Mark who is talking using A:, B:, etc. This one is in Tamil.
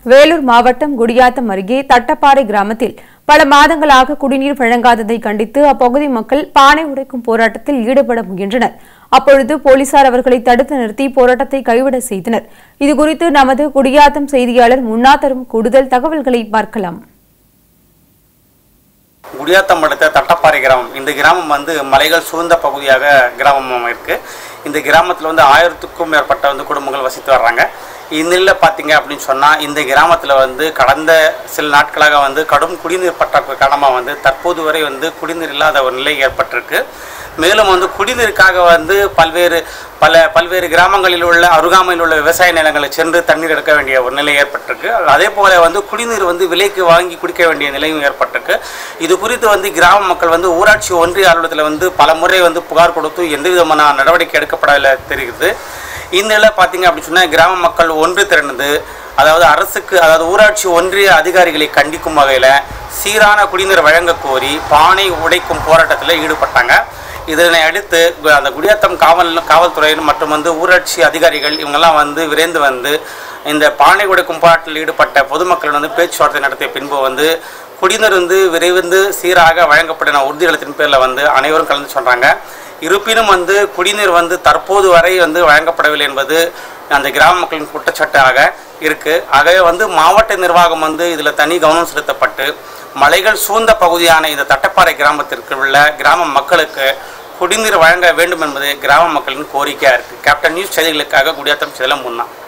A: வேலூர் மாவட்டம் குடியாத்தம் அருகே தட்டப்பாறை கிராமத்தில் பல மாதங்களாக குடிநீர் வழங்காததை கண்டித்து அப்பகுதி மக்கள் பானை உடைக்கும் போராட்டத்தில் ஈடுபட முயன்றனர் அப்பொழுது போலீசார் அவர்களை தடுத்து நிறுத்தி போராட்டத்தை கைவிட செய்தனர் இதுகுறித்து நமது குடியாத்தம் செய்தியாளர் முன்னா தரும் கூடுதல் தகவல்களை பார்க்கலாம்
B: குடியாத்தம் அடுத்த தட்டப்பாறை கிராமம் இந்த கிராமம் வந்து மலைகள் சூழ்ந்த பகுதியாக கிராமம் இருக்குது இந்த கிராமத்தில் வந்து ஆயிரத்துக்கும் மேற்பட்ட வந்து குடும்பங்கள் வசித்து வர்றாங்க இந்நிலையில் பார்த்தீங்க அப்படின்னு சொன்னால் இந்த கிராமத்தில் வந்து கடந்த சில நாட்களாக வந்து கடும் குடிநீர் பற்றாக்குறை காரணமாக வந்து தற்போது வரை வந்து குடிநீர் இல்லாத ஒரு நிலை ஏற்பட்டிருக்கு மேலும் வந்து குடிநீருக்காக வந்து பல்வேறு பல பல்வேறு கிராமங்களில் உள்ள அருகாமையில் உள்ள விவசாய நிலங்களை சென்று தண்ணீர் எடுக்க வேண்டிய ஒரு நிலை ஏற்பட்டிருக்கு அதே போல வந்து குடிநீர் வந்து விலைக்கு வாங்கி குடிக்க வேண்டிய நிலையும் ஏற்பட்டிருக்கு இது குறித்து வந்து கிராம மக்கள் வந்து ஊராட்சி ஒன்றிய அலுவலகத்தில் வந்து பல முறை வந்து புகார் கொடுத்து எந்த விதமான நடவடிக்கை எடுக்கப்படவில்லை தெரிகிறது இந்த நிலை பார்த்தீங்க அப்படின்னு சொன்னால் கிராம மக்கள் ஒன்று திரண்டு அதாவது அரசுக்கு அதாவது ஊராட்சி ஒன்றிய அதிகாரிகளை கண்டிக்கும் வகையில் சீரான குடிநீர் வழங்க கோரி பானை உடைக்கும் போராட்டத்தில் ஈடுபட்டாங்க இதனை அடுத்து கு- அந்த குடியாத்தம் காவல் காவல்துறையினர் மற்றும் வந்து ஊராட்சி அதிகாரிகள் இவங்கெல்லாம் வந்து விரைந்து வந்து இந்த பானை உடைக்கும் போராட்டத்தில் ஈடுபட்ட பொதுமக்கள் வந்து பேச்சுவார்த்தை நடத்திய பின்பு வந்து குடிநீர் வந்து விரைந்து சீராக வழங்கப்படின உறுதியளித்தின் பேரில் வந்து அனைவரும் கலந்து சொல்கிறாங்க இருப்பினும் வந்து குடிநீர் வந்து தற்போது வரை வந்து வழங்கப்படவில்லை என்பது அந்த கிராம மக்களின் குற்றச்சாட்டாக இருக்குது ஆகவே வந்து மாவட்ட நிர்வாகம் வந்து இதில் தனி கவனம் செலுத்தப்பட்டு மலைகள் சூழ்ந்த பகுதியான இந்த தட்டப்பாறை கிராமத்திற்கு உள்ள கிராம மக்களுக்கு குடிநீர் வழங்க வேண்டும் என்பது கிராம மக்களின் கோரிக்கையாக இருக்குது கேப்டன் நியூஸ் செய்திகளுக்காக குடியாத்தம் செல்லம் முன்னா